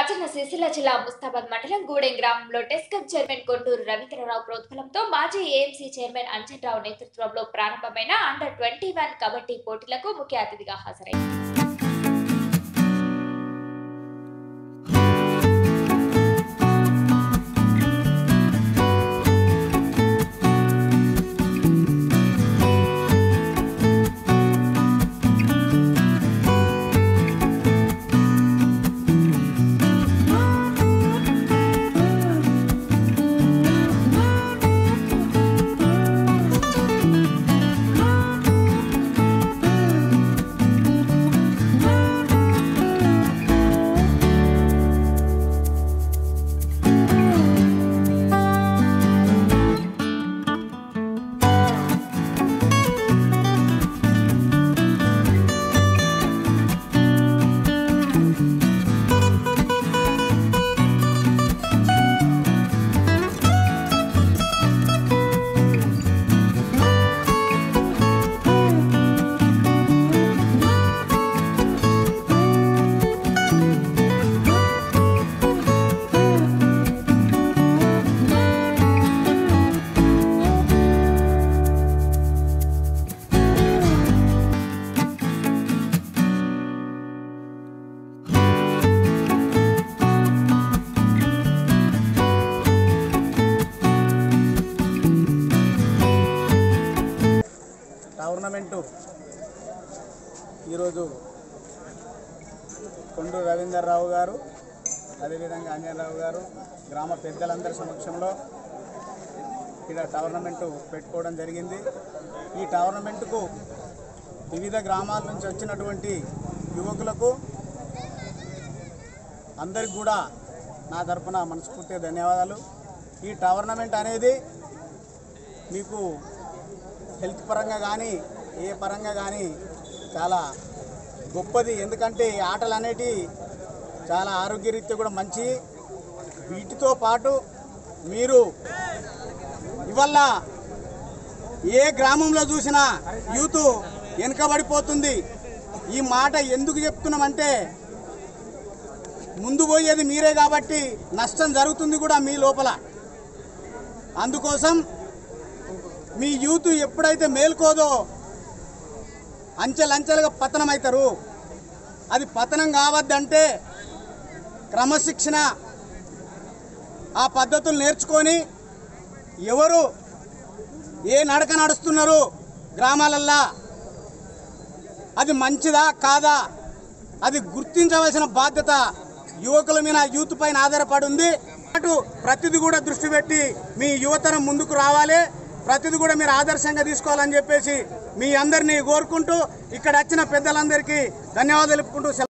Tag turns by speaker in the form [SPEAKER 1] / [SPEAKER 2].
[SPEAKER 1] రాజన్న సిరిసిల్ల జిల్లా ముస్తాబాద్ మండలం గూడెం గ్రామంలో టెస్కప్ చైర్మన్ కొండూరు రవీంద్రరావు ప్రోత్బలంతో మాజీ ఏఎంసీ చైర్మన్ అంజన్రావు నేతృత్వంలో ప్రారంభమైన అండర్ ట్వంటీ వన్ కబడ్డీ పోటీలకు ముఖ్య అతిథిగా హాజరైంది
[SPEAKER 2] టోర్నమెంటు ఈరోజు కొండూరు రవీందర్రావు గారు అదేవిధంగా అంజనరావు గారు గ్రామ పెద్దలందరి సమక్షంలో ఇక్కడ టోర్నమెంటు పెట్టుకోవడం జరిగింది ఈ టోర్నమెంటుకు వివిధ గ్రామాల నుంచి వచ్చినటువంటి యువకులకు అందరికి కూడా నా తరపున మనస్ఫూర్తిగా ధన్యవాదాలు ఈ టోర్నమెంట్ అనేది మీకు హెల్త్ పరంగా కానీ ఏ పరంగా కానీ చాలా గొప్పది ఎందుకంటే ఈ ఆటలు అనేటివి చాలా ఆరోగ్యరీత్యా కూడా మంచి వీటితో పాటు మీరు ఇవల్ల ఏ గ్రామంలో చూసినా యూత్ వెనుకబడిపోతుంది ఈ మాట ఎందుకు చెప్తున్నామంటే ముందు పోయేది మీరే కాబట్టి నష్టం జరుగుతుంది కూడా మీ లోపల అందుకోసం మీ యూత్ ఎప్పుడైతే మేల్కోదో అంచెలంచెలుగా పతనం అవుతారు అది పతనం కావద్దంటే క్రమశిక్షణ ఆ పద్ధతులు నేర్చుకొని ఎవరు ఏ నడక నడుస్తున్నారు గ్రామాలల్లా అది మంచిదా కాదా అది గుర్తించవలసిన బాధ్యత యువకుల మీద యూత్ పైన ఆధారపడి ఉంది అటు ప్రతిది కూడా దృష్టి పెట్టి మీ యువతరం ముందుకు రావాలి ప్రతిది కూడా మీరు ఆదర్శంగా తీసుకోవాలని చెప్పేసి మీ అందరినీ కోరుకుంటూ ఇక్కడ వచ్చిన పెద్దలందరికీ ధన్యవాదాలు చెప్పుకుంటూ సెలవు